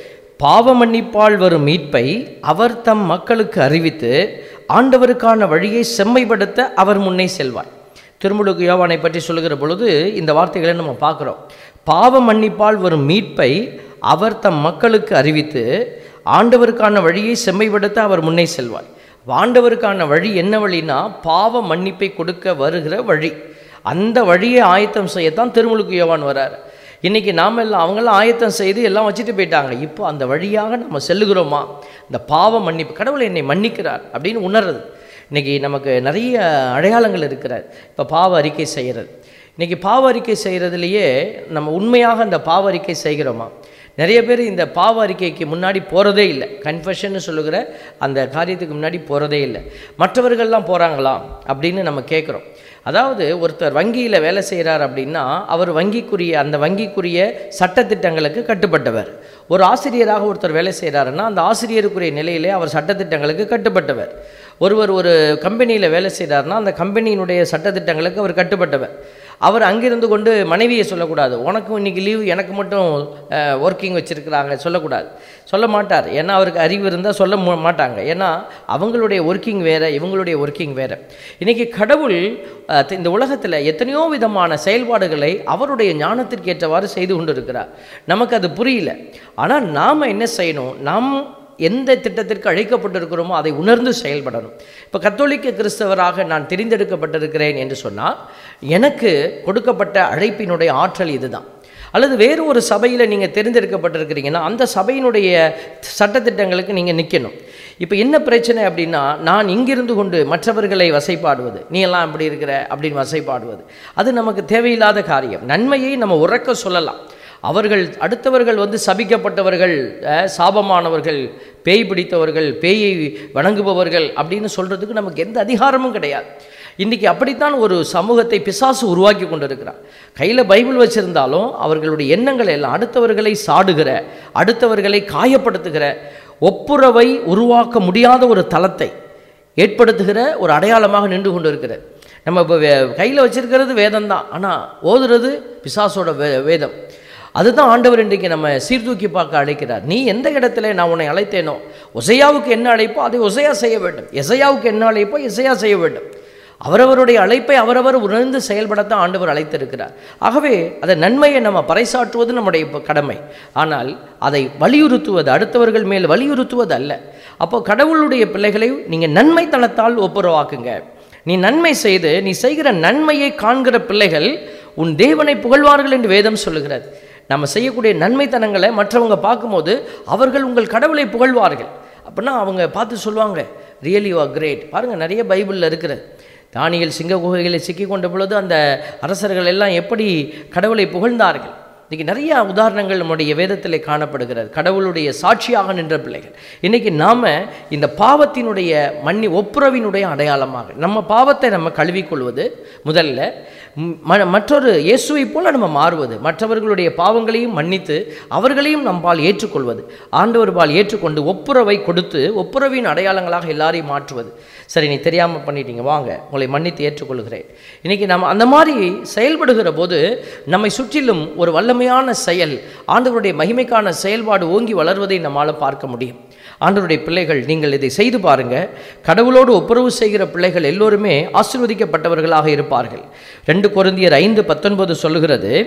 Speaker 2: பாவ மன்னிப்பால் வரும் மீட்பை அவர் தம் மக்களுக்கு அறிவித்து ஆண்டவருக்கான வழியை செம்மைப்படுத்த அவர் முன்னே செல்வார் திருமுழுக்கு யோவானை பற்றி சொல்லுகிற பொழுது இந்த வார்த்தைகளை நம்ம பார்க்குறோம் பாவ மன்னிப்பால் வரும் மீட்பை அவர் தம் மக்களுக்கு அறிவித்து ஆண்டவருக்கான வழியை செம்மைப்படுத்த அவர் முன்னே செல்வார் ஆண்டவருக்கான வழி என்ன வழினா பாவ மன்னிப்பை கொடுக்க வருகிற வழி அந்த வழியை ஆயத்தம் செய்யத்தான் திருமுழுக்கு யோவான் வரார் இன்னைக்கு நாம எல்லாம் அவங்கெல்லாம் ஆயத்தம் செய்து எல்லாம் வச்சுட்டு போயிட்டாங்க இப்போ அந்த வழியாக நம்ம செல்லுகிறோமா இந்த பாவ மன்னிப்பு கடவுள் என்னை மன்னிக்கிறார் அப்படின்னு உணர்றது இன்னைக்கு நமக்கு நிறைய அடையாளங்கள் இருக்கிறார் இப்போ பாவ அறிக்கை செய்கிறது இன்னைக்கு பாவ அறிக்கை செய்கிறதுலையே நம்ம உண்மையாக அந்த பாவ அறிக்கை செய்கிறோமா நிறைய பேர் இந்த பாவ அறிக்கைக்கு முன்னாடி போகிறதே இல்லை கன்ஃபெஷன்னு சொல்லுகிற அந்த காரியத்துக்கு முன்னாடி போகிறதே இல்லை மற்றவர்கள்லாம் போகிறாங்களா அப்படின்னு நம்ம கேட்குறோம் அதாவது ஒருத்தர் வங்கியில் வேலை செய்கிறார் அப்படின்னா அவர் வங்கிக்குரிய அந்த வங்கிக்குரிய சட்டத்திட்டங்களுக்கு கட்டுப்பட்டவர் ஒரு ஆசிரியராக ஒருத்தர் வேலை செய்கிறாருன்னா அந்த ஆசிரியருக்குரிய நிலையிலே அவர் சட்டத்திட்டங்களுக்கு கட்டுப்பட்டவர் ஒருவர் ஒரு கம்பெனியில் வேலை செய்கிறாருன்னா அந்த கம்பெனியினுடைய சட்டத்திட்டங்களுக்கு அவர் கட்டுப்பட்டவர் அவர் அங்கிருந்து கொண்டு மனைவியை சொல்லக்கூடாது உனக்கும் இன்னைக்கு லீவ் எனக்கு மட்டும் ஒர்க்கிங் வச்சுருக்கிறாங்க சொல்லக்கூடாது சொல்ல மாட்டார் ஏன்னா அவருக்கு அறிவு இருந்தால் சொல்ல மு- மாட்டாங்க ஏன்னா அவங்களுடைய ஒர்க்கிங் வேறு இவங்களுடைய ஒர்க்கிங் வேறு இன்றைக்கி கடவுள் அஹ், இந்த உலகத்தில் எத்தனையோ விதமான செயல்பாடுகளை அவருடைய ஞானத்திற்கு ஏற்றவாறு செய்து கொண்டு இருக்கிறார் நமக்கு அது புரியல ஆனால் நாம் என்ன செய்யணும் நாம் எந்த திட்டத்திற்கு அழைக்கப்பட்டிருக்கிறோமோ அதை உணர்ந்து செயல்படணும் இப்போ கத்தோலிக்க கிறிஸ்தவராக நான் தெரிந்தெடுக்கப்பட்டிருக்கிறேன் என்று சொன்னால் எனக்கு கொடுக்கப்பட்ட அழைப்பினுடைய ஆற்றல் இதுதான் அல்லது வேறு ஒரு சபையில் நீங்கள் தெரிந்தெடுக்கப்பட்டிருக்கிறீங்கன்னா அந்த சபையினுடைய சட்டத்திட்டங்களுக்கு நீங்கள் நிற்கணும் இப்போ என்ன பிரச்சனை அப்படின்னா நான் இங்கிருந்து கொண்டு மற்றவர்களை வசைப்பாடுவது நீ எல்லாம் இப்படி இருக்கிற அப்படின்னு வசைப்பாடுவது அது நமக்கு தேவையில்லாத காரியம் நன்மையை நம்ம உறக்க சொல்லலாம் அவர்கள் அடுத்தவர்கள் வந்து சபிக்கப்பட்டவர்கள் அஹ், சாபமானவர்கள் பேய் பிடித்தவர்கள் பேயை வணங்குபவர்கள் அப்படின்னு சொல்கிறதுக்கு நமக்கு எந்த அதிகாரமும் கிடையாது இன்றைக்கி அப்படித்தான் ஒரு சமூகத்தை பிசாசு உருவாக்கி கொண்டிருக்கிறார் கையில் பைபிள் வச்சிருந்தாலும் அவர்களுடைய எண்ணங்கள் எல்லாம் அடுத்தவர்களை சாடுகிற அடுத்தவர்களை காயப்படுத்துகிற ஒப்புரவை உருவாக்க முடியாத ஒரு தளத்தை ஏற்படுத்துகிற ஒரு அடையாளமாக நின்று கொண்டு இருக்கிறது நம்ம இப்போ கையில் வச்சிருக்கிறது வேதம் தான் ஆனால் ஓதுறது பிசாசோட வே வேதம் அதுதான் ஆண்டவர் இன்றைக்கு நம்ம சீர்தூக்கி பார்க்க அழைக்கிறார் நீ எந்த இடத்துல நான் உன்னை அழைத்தேனோ ஒசையாவுக்கு என்ன அழைப்போ அதை ஒசையா செய்ய வேண்டும் எசையாவுக்கு என்ன அழைப்போ எசையா செய்ய வேண்டும் அவரவருடைய அழைப்பை அவரவர் உணர்ந்து செயல்படத்தான் ஆண்டவர் அழைத்திருக்கிறார் ஆகவே அதை நன்மையை நம்ம பறைசாற்றுவது நம்முடைய இப்ப கடமை ஆனால் அதை வலியுறுத்துவது அடுத்தவர்கள் மேல் வலியுறுத்துவது அல்ல அப்போ கடவுளுடைய பிள்ளைகளை நீங்கள் நன்மை தனத்தால் ஒப்புரவாக்குங்க நீ நன்மை செய்து நீ செய்கிற நன்மையை காண்கிற பிள்ளைகள் உன் தேவனை புகழ்வார்கள் என்று வேதம் சொல்லுகிறது நம்ம செய்யக்கூடிய நன்மைத்தனங்களை மற்றவங்க பார்க்கும்போது அவர்கள் உங்கள் கடவுளை புகழ்வார்கள் அப்படின்னா அவங்க பார்த்து சொல்லுவாங்க ரியலி யூ கிரேட் பாருங்கள் நிறைய பைபிளில் இருக்கிறது தானியல் சிங்க குகைகளில் சிக்கி கொண்ட பொழுது அந்த அரசர்கள் எல்லாம் எப்படி கடவுளை புகழ்ந்தார்கள் இன்றைக்கி நிறைய உதாரணங்கள் நம்முடைய வேதத்திலே காணப்படுகிறது கடவுளுடைய சாட்சியாக நின்ற பிள்ளைகள் இன்றைக்கி நாம் இந்த பாவத்தினுடைய மன்னி ஒப்புரவினுடைய அடையாளமாக நம்ம பாவத்தை நம்ம கழுவிக்கொள்வது முதல்ல ம், ம- மற்றொரு இயேசுவை போல நம்ம மாறுவது மற்றவர்களுடைய பாவங்களையும் மன்னித்து அவர்களையும் நம்பால் ஏற்றுக்கொள்வது ஆண்டவர் பால் ஏற்றுக்கொண்டு ஒப்புரவை கொடுத்து ஒப்புரவின் அடையாளங்களாக எல்லாரையும் மாற்றுவது சரி நீ தெரியாமல் பண்ணிட்டீங்க வாங்க உங்களை மன்னித்து ஏற்றுக்கொள்கிறேன் இன்னைக்கு நம்ம அந்த மாதிரி செயல்படுகிற போது நம்மை சுற்றிலும் ஒரு வல்லமையான செயல் ஆண்டவருடைய மகிமைக்கான செயல்பாடு ஓங்கி வளர்வதை நம்மால் பார்க்க முடியும் ஆண்டவருடைய பிள்ளைகள் நீங்கள் இதை செய்து பாருங்க கடவுளோடு ஒப்புரவு செய்கிற பிள்ளைகள் எல்லோருமே ஆசீர்வதிக்கப்பட்டவர்களாக இருப்பார்கள் ரெண்டு கொரிந்தியர் ஐந்து பத்தொன்பது சொல்லுகிறது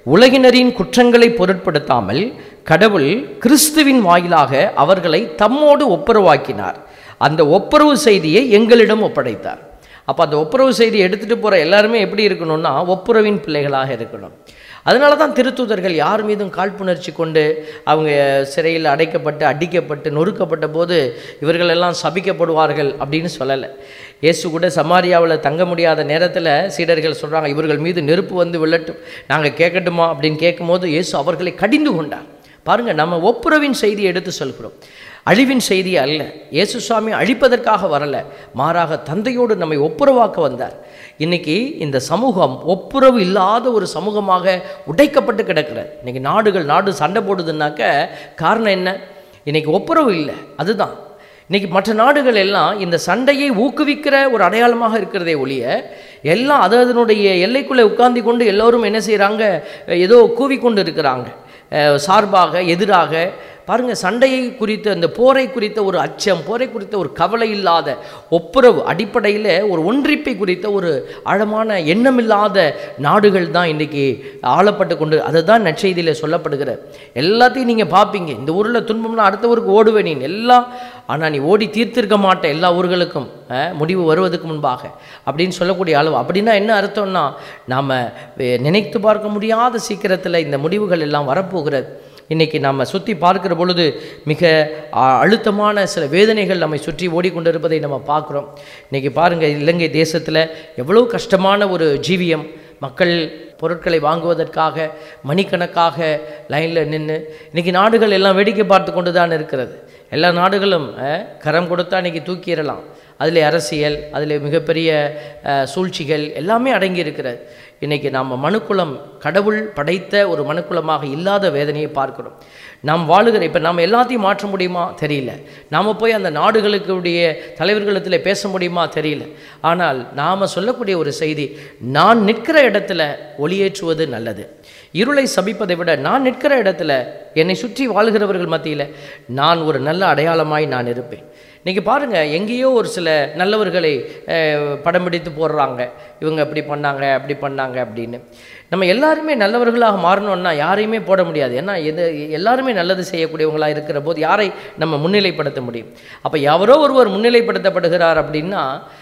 Speaker 2: உலகினரின் குற்றங்களை பொருட்படுத்தாமல் கடவுள் கிறிஸ்துவின் வாயிலாக அவர்களை தம்மோடு ஒப்புரவாக்கினார் அந்த ஒப்புரவு செய்தியை எங்களிடம் ஒப்படைத்தார் அப்போ அந்த ஒப்புரவு செய்தி எடுத்துகிட்டு போகிற எல்லாருமே எப்படி இருக்கணும்னா ஒப்புரவின் பிள்ளைகளாக இருக்கணும் அதனால தான் திருத்தூதர்கள் யார் மீதும் காழ்ப்புணர்ச்சி கொண்டு அவங்க சிறையில் அடைக்கப்பட்டு அடிக்கப்பட்டு நொறுக்கப்பட்ட போது இவர்கள் எல்லாம் சபிக்கப்படுவார்கள் அப்படின்னு சொல்லலை இயேசு கூட சமாரியாவில் தங்க முடியாத நேரத்தில் சீடர்கள் சொல்கிறாங்க இவர்கள் மீது நெருப்பு வந்து விழட்டும் நாங்கள் கேட்கட்டுமா அப்படின்னு கேட்கும்போது இயேசு அவர்களை கடிந்து கொண்டார் பாருங்க நம்ம ஒப்புரவின் செய்தியை எடுத்து சொல்கிறோம் அழிவின் செய்தி அல்ல இயேசு சுவாமி அழிப்பதற்காக வரல மாறாக தந்தையோடு நம்மை ஒப்புரவாக்க வந்தார் இன்னைக்கு இந்த சமூகம் ஒப்புரவு இல்லாத ஒரு சமூகமாக உடைக்கப்பட்டு கிடக்கிறது இன்னைக்கு நாடுகள் நாடு சண்டை போடுதுன்னாக்க காரணம் என்ன இன்னைக்கு ஒப்புரவு இல்லை அதுதான் இன்னைக்கு மற்ற நாடுகள் எல்லாம் இந்த சண்டையை ஊக்குவிக்கிற ஒரு அடையாளமாக இருக்கிறதே ஒழிய எல்லாம் அது அதனுடைய எல்லைக்குள்ளே உட்கார்ந்து கொண்டு எல்லோரும் என்ன செய்கிறாங்க ஏதோ கூவிக்கொண்டு இருக்கிறாங்க அஹ் சார்பாக எதிராக பாருங்க சண்டையை குறித்த அந்த போரை குறித்த ஒரு அச்சம் போரை குறித்த ஒரு கவலை இல்லாத ஒப்புரவு அடிப்படையில் ஒரு ஒன்றிப்பை குறித்த ஒரு ஆழமான எண்ணமில்லாத நாடுகள் தான் இன்றைக்கி ஆளப்பட்டு கொண்டு அதுதான் நற்செய்தியில் சொல்லப்படுகிற எல்லாத்தையும் நீங்கள் பார்ப்பீங்க இந்த ஊரில் துன்பம்னா அடுத்த ஊருக்கு ஓடுவேன் நீ எல்லாம் ஆனால் நீ ஓடி தீர்த்திருக்க மாட்டே எல்லா ஊர்களுக்கும் அஹ், முடிவு வருவதற்கு முன்பாக அப்படின்னு சொல்லக்கூடிய அளவு அப்படின்னா என்ன அர்த்தம்னா நாம் நினைத்து பார்க்க முடியாத சீக்கிரத்தில் இந்த முடிவுகள் எல்லாம் வரப்போகிறது இன்றைக்கி நம்ம சுற்றி பார்க்கிற பொழுது மிக ஆ, அழுத்தமான சில வேதனைகள் நம்மை சுற்றி ஓடிக்கொண்டிருப்பதை நம்ம பார்க்குறோம் இன்றைக்கி பாருங்கள் இலங்கை தேசத்தில் எவ்வளோ கஷ்டமான ஒரு ஜீவியம் மக்கள் பொருட்களை வாங்குவதற்காக மணிக்கணக்காக லைனில் நின்று இன்றைக்கி நாடுகள் எல்லாம் வேடிக்கை பார்த்து கொண்டு தான் இருக்கிறது எல்லா நாடுகளும் அஹ், கரம் கொடுத்தா இன்றைக்கி தூக்கிடலாம் அதில் அரசியல் அதில் மிகப்பெரிய அஹ், சூழ்ச்சிகள் எல்லாமே அடங்கி இருக்கிறது இன்றைக்கி நாம் மனுக்குலம் கடவுள் படைத்த ஒரு மனுக்குலமாக இல்லாத வேதனையை பார்க்கிறோம் நாம் வாழுகிற இப்போ நாம் எல்லாத்தையும் மாற்ற முடியுமா தெரியல நாம் போய் அந்த நாடுகளுக்குடைய தலைவர்களிடத்தில் பேச முடியுமா தெரியல ஆனால் நாம் சொல்லக்கூடிய ஒரு செய்தி நான் நிற்கிற இடத்துல ஒளியேற்றுவது நல்லது இருளை சபிப்பதை விட நான் நிற்கிற இடத்துல என்னை சுற்றி வாழ்கிறவர்கள் மத்தியில் நான் ஒரு நல்ல அடையாளமாய் நான் இருப்பேன் இன்றைக்கி பாருங்கள் எங்கேயோ ஒரு சில நல்லவர்களை அஹ், படம் பிடித்து போடுறாங்க இவங்க அப்படி பண்ணாங்க அப்படி பண்ணாங்க அப்படின்னு நம்ம எல்லாருமே நல்லவர்களாக மாறணும்னா யாரையுமே போட முடியாது ஏன்னா எது எல்லாருமே நல்லது செய்யக்கூடியவங்களாக இருக்கிற போது யாரை நம்ம முன்னிலைப்படுத்த முடியும் அப்போ எவரோ ஒருவர் முன்னிலைப்படுத்தப்படுகிறார் அப்படின்னா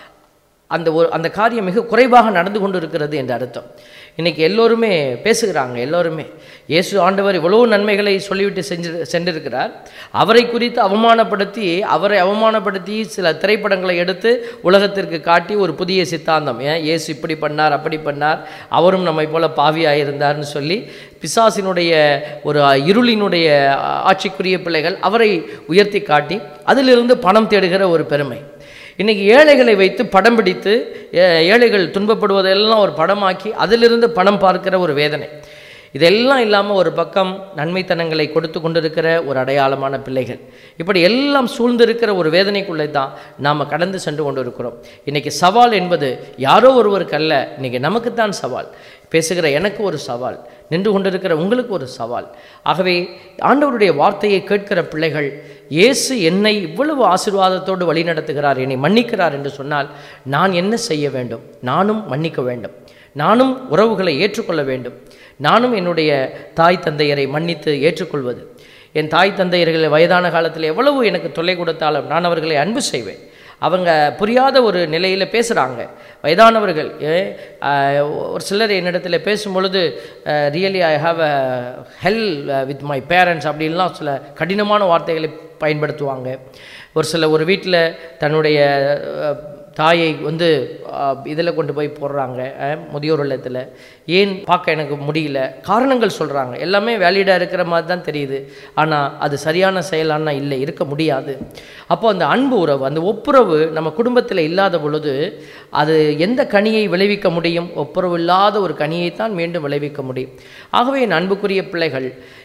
Speaker 2: அந்த ஒரு அந்த காரியம் மிக குறைவாக நடந்து கொண்டு இருக்கிறது என்று அர்த்தம் இன்னைக்கு எல்லோருமே பேசுகிறாங்க எல்லோருமே இயேசு ஆண்டவர் இவ்வளவு நன்மைகளை சொல்லிவிட்டு செஞ்சு சென்றிருக்கிறார் அவரை குறித்து அவமானப்படுத்தி அவரை அவமானப்படுத்தி சில திரைப்படங்களை எடுத்து உலகத்திற்கு காட்டி ஒரு புதிய சித்தாந்தம் ஏன் இயேசு இப்படி பண்ணார் அப்படி பண்ணார் அவரும் நம்மை போல பாவியாக இருந்தார்னு சொல்லி பிசாசினுடைய ஒரு இருளினுடைய ஆட்சிக்குரிய பிள்ளைகள் அவரை உயர்த்தி காட்டி அதிலிருந்து பணம் தேடுகிற ஒரு பெருமை இன்னைக்கு ஏழைகளை வைத்து படம் பிடித்து ஏ- ஏழைகள் துன்பப்படுவதெல்லாம் ஒரு படமாக்கி அதிலிருந்து பணம் பார்க்கிற ஒரு வேதனை இதெல்லாம் இல்லாமல் ஒரு பக்கம் நன்மைத்தனங்களை கொடுத்து கொண்டிருக்கிற ஒரு அடையாளமான பிள்ளைகள் இப்படி எல்லாம் சூழ்ந்திருக்கிற ஒரு வேதனைக்குள்ளே தான் நாம் கடந்து சென்று கொண்டு இருக்கிறோம் இன்றைக்கி சவால் என்பது யாரோ ஒருவருக்கு அல்ல இன்றைக்கி நமக்குத்தான் சவால் பேசுகிற எனக்கு ஒரு சவால் நின்று கொண்டிருக்கிற உங்களுக்கு ஒரு சவால் ஆகவே ஆண்டவருடைய வார்த்தையை கேட்கிற பிள்ளைகள் இயேசு என்னை இவ்வளவு ஆசீர்வாதத்தோடு வழிநடத்துகிறார் என்னை மன்னிக்கிறார் என்று சொன்னால் நான் என்ன செய்ய வேண்டும் நானும் மன்னிக்க வேண்டும் நானும் உறவுகளை ஏற்றுக்கொள்ள வேண்டும் நானும் என்னுடைய தாய் தந்தையரை மன்னித்து ஏற்றுக்கொள்வது என் தாய் தந்தையர்களை வயதான காலத்தில் எவ்வளவு எனக்கு தொல்லை கொடுத்தாலும் நான் அவர்களை அன்பு செய்வேன் அவங்க புரியாத ஒரு நிலையில் பேசுகிறாங்க வயதானவர்கள் ஏ, ஆஹ், ஒரு சிலர் என்னிடத்தில் பேசும்பொழுது really I have a hell with my parents அப்படின்லாம் சில கடினமான வார்த்தைகளை பயன்படுத்துவாங்க ஒரு சில ஒரு வீட்டில் தன்னுடைய அஹ், தாயை வந்து இதில் கொண்டு போய் போடுறாங்க அஹ், முதியோர் இல்லத்தில் ஏன் பார்க்க எனக்கு முடியல காரணங்கள் சொல்கிறாங்க எல்லாமே வேலிடாக இருக்கிற மாதிரி தான் தெரியுது ஆனால் அது சரியான செயலானா இல்லை இருக்க முடியாது அப்போ அந்த அன்பு உறவு அந்த ஒப்புரவு நம்ம குடும்பத்தில் இல்லாத பொழுது அது எந்த கனியை விளைவிக்க முடியும் ஒப்புரவு இல்லாத ஒரு கனியைத்தான் மீண்டும் விளைவிக்க முடியும் ஆகவே என் அன்புக்குரிய பிள்ளைகள்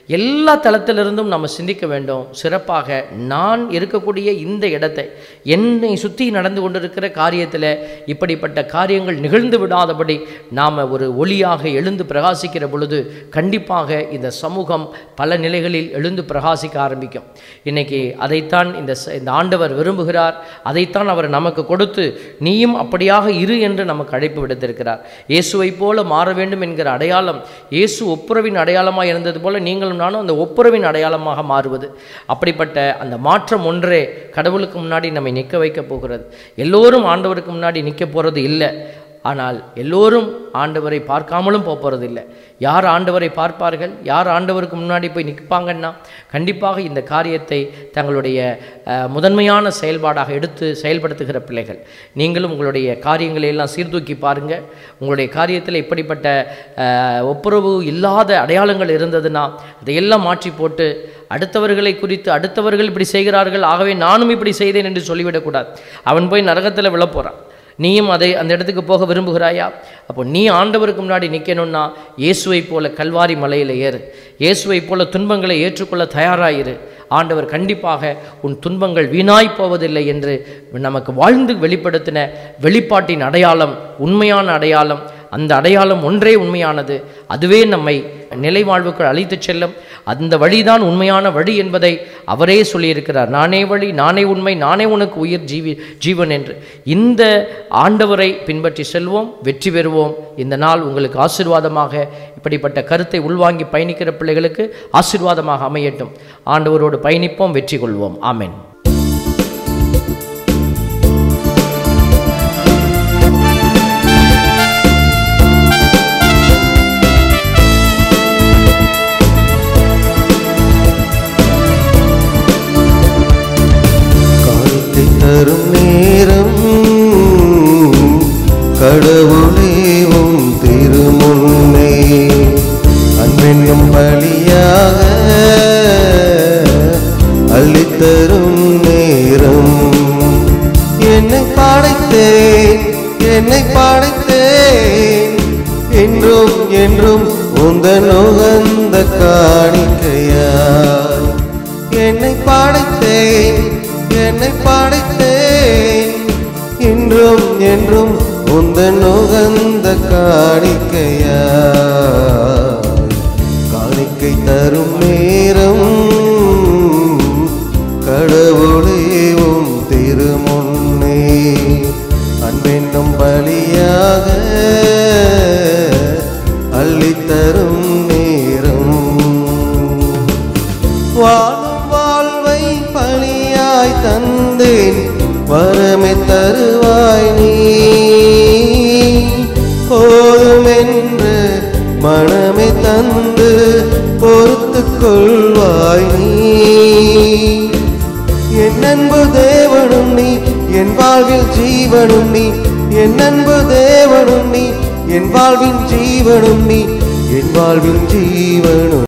Speaker 2: எல்லா தளத்திலிருந்தும் நம்ம சிந்திக்க வேண்டும் சிறப்பாக நான் இருக்கக்கூடிய இந்த இடத்தை என்னை சுற்றி நடந்து கொண்டிருக்கிற காரியத்தில் இப்படிப்பட்ட காரியங்கள் நிகழ்ந்து விடாதபடி நாம் ஒரு ஒளியாக எழுந்து பிரகாசிக்கிற பொழுது கண்டிப்பாக இந்த சமூகம் பல நிலைகளில் எழுந்து பிரகாசிக்க ஆரம்பிக்கும் இன்னைக்கு அதைத்தான் இந்த ச- இந்த ஆண்டவர் விரும்புகிறார் அதைத்தான் அவர் நமக்கு கொடுத்து நீயும் அப்படியாக இரு என்று நமக்கு அழைப்பு விடுத்திருக்கிறார் இயேசுவைப் போல மாற வேண்டும் என்கிற அடையாளம் இயேசு ஒப்புரவின் அடையாளமாக இருந்தது போல நீங்களும் நானும் அந்த ஒப்புரவின் அடையாளமாக மாறுவது அப்படிப்பட்ட அந்த மாற்றம் ஒன்றே கடவுளுக்கு முன்னாடி நம்மை நிற்க வைக்க போகிறது எல்லோரும் ஆண்டவருக்கு முன்னாடி நிற்க போகிறது இல்லை ஆனால் எல்லோரும் ஆண்டவரை பார்க்காமலும் போக போகிறது இல்லை யார் ஆண்டவரை பார்ப்பார்கள் யார் ஆண்டவருக்கு முன்னாடி போய் நிற்பாங்கன்னா கண்டிப்பாக இந்த காரியத்தை தங்களுடைய அஹ், முதன்மையான செயல்பாடாக எடுத்து செயல்படுத்துகிற பிள்ளைகள் நீங்களும் உங்களுடைய காரியங்களை எல்லாம் சீர்தூக்கி பாருங்கள் உங்களுடைய காரியத்தில் இப்படிப்பட்ட அஹ், ஒப்புரவு இல்லாத அடையாளங்கள் இருந்ததுன்னா அதையெல்லாம் மாற்றி போட்டு அடுத்தவர்களை குறித்து அடுத்தவர்கள் இப்படி செய்கிறார்கள் ஆகவே நானும் இப்படி செய்தேன் என்று சொல்லிவிடக்கூடாது அவன் போய் நரகத்தில் விழப் போகிறான் நீயும் அதை அந்த இடத்துக்கு போக விரும்புகிறாயா அப்போ நீ ஆண்டவருக்கு முன்னாடி நிற்கணும்னா இயேசுவை போல கல்வாரி மலையில் ஏறு இயேசுவை போல துன்பங்களை ஏற்றுக்கொள்ள தயாராயிரு ஆண்டவர் கண்டிப்பாக உன் துன்பங்கள் வீணாய் போவதில்லை என்று நமக்கு வாழ்ந்து வெளிப்படுத்தின வெளிப்பாட்டின் அடையாளம் உண்மையான அடையாளம் அந்த அடையாளம் ஒன்றே உண்மையானது அதுவே நம்மை நிலை வாழ்வுக்குள் அழைத்துச் செல்லும் அந்த வழிதான் உண்மையான வழி என்பதை அவரே சொல்லியிருக்கிறார் நானே வழி நானே உண்மை நானே உனக்கு உயிர் ஜீவி ஜீவன் என்று இந்த ஆண்டவரை பின்பற்றி செல்வோம் வெற்றி பெறுவோம் இந்த நாள் உங்களுக்கு ஆசீர்வாதமாக இப்படிப்பட்ட கருத்தை உள்வாங்கி பயணிக்கிற பிள்ளைகளுக்கு ஆசீர்வாதமாக அமையட்டும் ஆண்டவரோடு பயணிப்போம் வெற்றி கொள்வோம் ஆமென்
Speaker 1: காணிக்கை தரும் நேரம் கடவுளே உம் திருமுன்னே அன்பென்னும் பலியாக அள்ளித்தரும் நேரம் என்னை படைத்தேன் என்னை படைத்தேன் என்றும் என்றும் உந்தன் உகந்த காணிக்கையாய் என்னை படைத்தேன் என்னை படைத்தேன் இன்றும் என்றும் உந்தன் உகந்த காணிக்கையாய் காணிக்கை தரும் நேரம் கடவுளே உம் திருமுன்னே அன்பென்னும் பலியாக அள்ளித்தரும் நேரம் வாழும் வாழ்வை பணியாய் தந்தேன் வரமே தருவாய் நீ போதும் என்று மனமே தந்து பொறுத்து கொள்வாய் நீ என் அன்பு தேவனும் நீ என் வாழ்வில் ஜீவனும் நீ என் அன்பு தேவனும் நீ என் வாழ்வின் ஜீவனும் நீ என் வாழ்வின் ஜீவனும்